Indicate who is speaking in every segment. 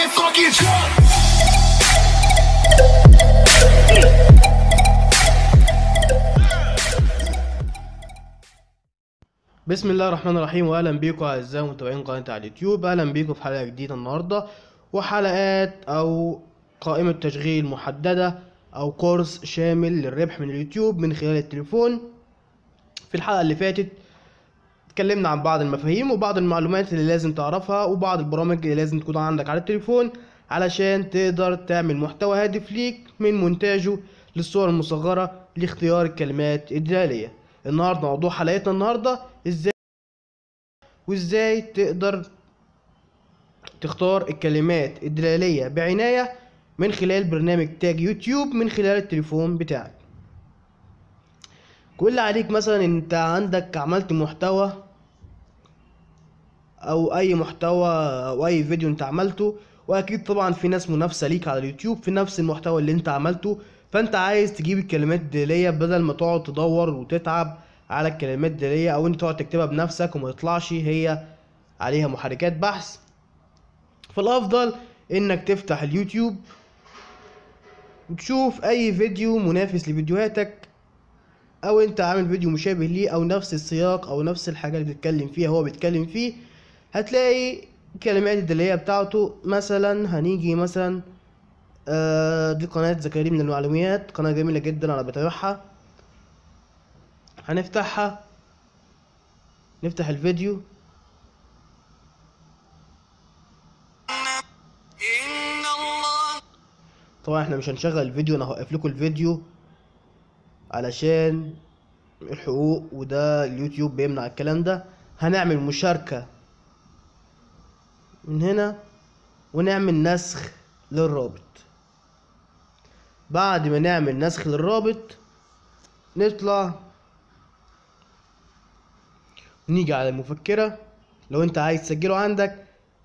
Speaker 1: get fucking drunk.
Speaker 2: بسم الله الرحمن الرحيم واهلا بيكم اعزائي متابعين قناتي على اليوتيوب اهلا بيكم في حلقه جديده النهارده وحلقات او قائمه تشغيل محدده او كورس شامل للربح من اليوتيوب من خلال التليفون في الحلقه اللي فاتت اتكلمنا عن بعض المفاهيم وبعض المعلومات اللي لازم تعرفها وبعض البرامج اللي لازم تكون عندك على التليفون علشان تقدر تعمل محتوى هادف ليك من مونتاجه للصور المصغرة لاختيار الكلمات الدلالية النهاردة موضوع حلقتنا النهاردة ازاي وازاي تقدر تختار الكلمات الدلالية بعناية من خلال برنامج تاج يوتيوب من خلال التليفون بتاعك كل اللي عليك مثلا انت عندك عملت محتوى او اي محتوى او اي فيديو انت عملته واكيد طبعا في ناس منافسه ليك على اليوتيوب في نفس المحتوى اللي انت عملته فانت عايز تجيب الكلمات الدلاليه بدل ما تقعد تدور وتتعب على الكلمات الدلاليه او انت تقعد تكتبها بنفسك وما يطلعش هي عليها محركات بحث فالافضل انك تفتح اليوتيوب وتشوف اي فيديو منافس لفيديوهاتك او انت عامل فيديو مشابه ليه او نفس السياق او نفس الحاجه اللي بتتكلم فيها هو بيتكلم فيه هتلاقي الكلمات الدلاليه بتاعته مثلا هنيجي مثلا آه دي قناة زكريا من المعلومات قناة جميلة جدا انا بتابعها هنفتحها نفتح الفيديو
Speaker 1: إن الله
Speaker 2: طبعا احنا مش هنشغل الفيديو انا هوقف لكم الفيديو علشان الحقوق وده اليوتيوب بيمنع الكلام ده هنعمل مشاركة من هنا ونعمل نسخ للرابط بعد ما نعمل نسخ للرابط نطلع نيجي على المفكرة لو انت عايز تسجله عندك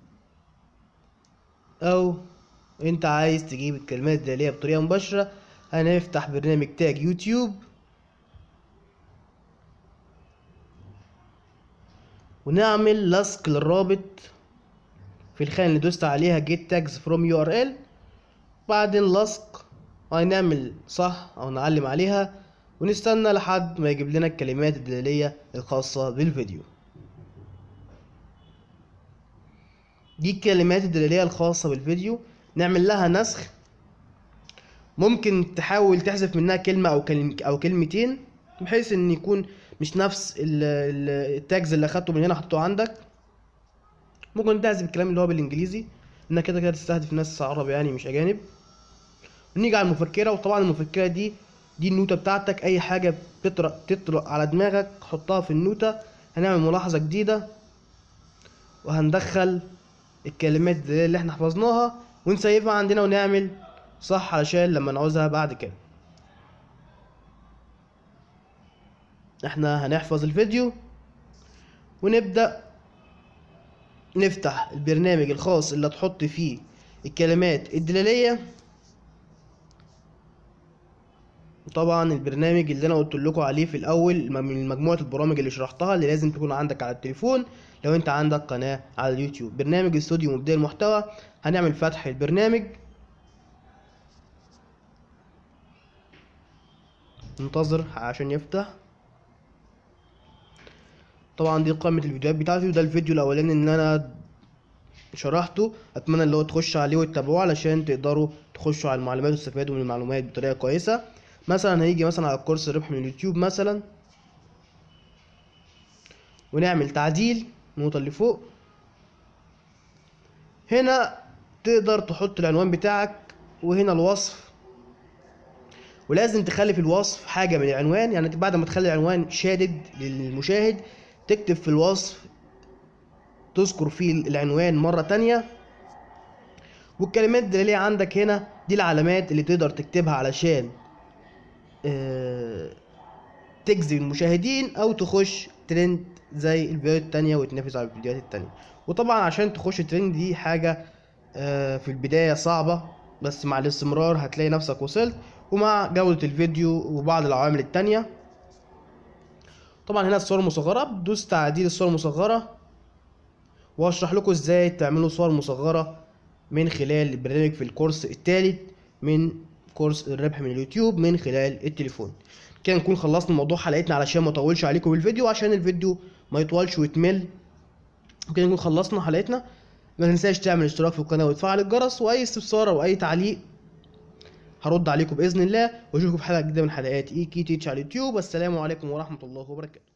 Speaker 2: او انت عايز تجيب الكلمات الدالية بطريقة مباشرة هنفتح برنامج تاج يوتيوب ونعمل لصق للرابط في الخانة اللي دوست عليها get tags from URL بعدين لصق هنعمل صح او نعلم عليها ونستنى لحد ما يجيب لنا الكلمات الدلالية الخاصة بالفيديو دي الكلمات الدلالية الخاصة بالفيديو نعمل لها نسخ ممكن تحاول تحذف منها كلمة أو كلم أو كلمتين بحيث إن يكون مش نفس ال- ال- التاجز اللي أخدته من هنا حطيته عندك ممكن تحذف الكلام اللي هو بالإنجليزي إنك كده كده تستهدف ناس عرب يعني مش أجانب ونيجي على المفكرة وطبعا المفكرة دي دي النوتة بتاعتك أي حاجة بتطرق تطرق على دماغك حطها في النوتة هنعمل ملاحظة جديدة وهندخل الكلمات دي اللي احنا حفظناها ونسيبها عندنا ونعمل صح علشان لما نعوزها بعد كده احنا هنحفظ الفيديو ونبدأ نفتح البرنامج الخاص اللي هتحط فيه الكلمات الدلالية طبعا البرنامج اللي انا قلت لكم عليه في الاول من مجموعه البرامج اللي شرحتها اللي لازم تكون عندك على التليفون لو انت عندك قناه على اليوتيوب برنامج استوديو مبدئي المحتوى هنعمل فتح البرنامج ننتظر عشان يفتح طبعا دي قائمه الفيديوهات بتاعتي وده الفيديو الاولاني اللي انا شرحته اتمنى اللي هو تخش عليه وتتابعوه علشان تقدروا تخشوا على المعلومات وتستفادوا من المعلومات بطريقه كويسه مثلا هنيجي مثلا على كورس الربح من اليوتيوب مثلا ونعمل تعديل النقطه اللي فوق هنا تقدر تحط العنوان بتاعك وهنا الوصف ولازم تخلي في الوصف حاجه من العنوان يعني بعد ما تخلي العنوان شادد للمشاهد تكتب في الوصف تذكر فيه العنوان مرة تانية والكلمات الدلالية عندك هنا دي العلامات اللي تقدر تكتبها علشان آه، تجذب المشاهدين او تخش ترند زي الفيديوهات التانية وتنافس على الفيديوهات التانية وطبعا عشان تخش ترند دي حاجة آه، في البداية صعبة بس مع الاستمرار هتلاقي نفسك وصلت ومع جودة الفيديو وبعض العوامل التانية طبعا هنا الصور المصغرة بدوس تعديل الصور المصغرة واشرح لكم ازاي تعملوا صور مصغرة من خلال البرنامج في الكورس الثالث من كورس الربح من اليوتيوب من خلال التليفون كده نكون خلصنا موضوع حلقتنا علشان ما اطولش عليكم بالفيديو عشان الفيديو ما يطولش ويتمل وكده نكون خلصنا حلقتنا ما تنساش تعمل اشتراك في القناه وتفعل الجرس واي استفسار او اي تعليق هرد عليكم باذن الله واشوفكم في حلقه جديده من حلقات اي كي تيتش على اليوتيوب والسلام عليكم ورحمه الله وبركاته